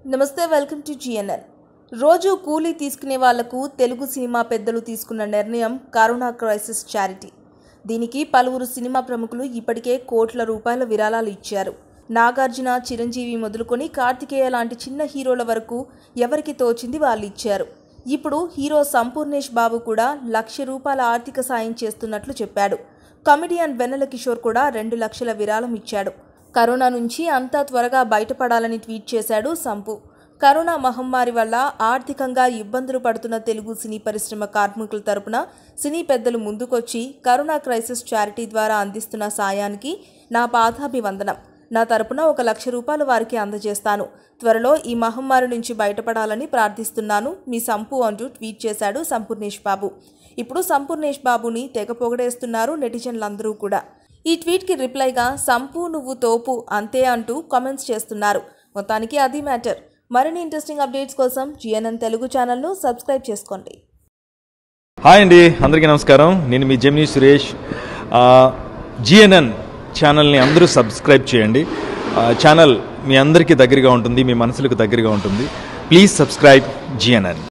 నమస్తే welcome to GNN రోజు కూలీ తీసుకునే వాళ్లకు తెలుగు సినిమా పెద్దలు తీసుకున్న నిర్ణయం కరోనా క్రైసిస్ చారిటీ దీనికి పలువురు సినిమా ప్రముఖులు ఇప్పటికే కోట్ల రూపాయల విరాళాలు ఇచ్చారు నాగార్జున చిరంజీవి మొదలుకొని కార్తికేయ లాంటి చిన్న హీరోల వరకు ఎవరికి తోచింది వాళ్ళు ఇచ్చారు ఇప్పుడు హీరో సంపూర్ణేష్ బాబు కూడా లక్ష రూపాయల ఆర్థిక సాయం చేస్తున్నట్లు చెప్పాడు కమెడియన్ వెన్నెల కిషోర్ కూడా రెండు లక్షల విరాళం ఇచ్చాడు కరోనా నుంచి అంతా త్వరగా బయటపడాలని ట్వీట్ చేశాడు సంపు కరోనా మహమ్మారి వల్ల ఆర్థికంగా ఇబ్బందులు పడుతున్న తెలుగు సినీ పరిశ్రమ కార్మికుల తరపున సినీ పెద్దలు ముందుకొచ్చి కరోనా క్రైసిస్ చారిటీ ద్వారా అందిస్తున్న సాయానికి నా పాదాభివందనం నా తరపున ఒక లక్ష రూపాయలు వారికి అందజేస్తాను త్వరలో ఈ మహమ్మారి నుంచి బయటపడాలని ప్రార్థిస్తున్నాను మీ సంపు అంటూ ట్వీట్ చేశాడు సంపూర్ణేష్ బాబు ఇప్పుడు సంపూర్ణేష్ బాబుని తెగ పొగడేస్తున్నారు నెటిజన్లందరూ కూడా ఈ ట్వీట్కి రిప్లైగా సంపు నువ్వు తోపు అంతే అంటూ కామెంట్స్ చేస్తున్నారు మొత్తానికి అది మ్యాటర్ మరిన్ని ఇంట్రెస్టింగ్ అప్డేట్స్ కోసం జిఎన్ఎన్ తెలుగు ఛానల్ను సబ్స్క్రైబ్ చేసుకోండి హాయ్ అండి అందరికీ నమస్కారం నేను మీ జెమిని సురేష్ జిఎన్ఎన్ ఛానల్ని అందరూ సబ్స్క్రైబ్ చేయండి ఆ, ఛానల్ మీ అందరికీ దగ్గరగా ఉంటుంది మీ మనసులకు దగ్గరగా ఉంటుంది ప్లీజ్ సబ్స్క్రైబ్ జిఎన్ఎన్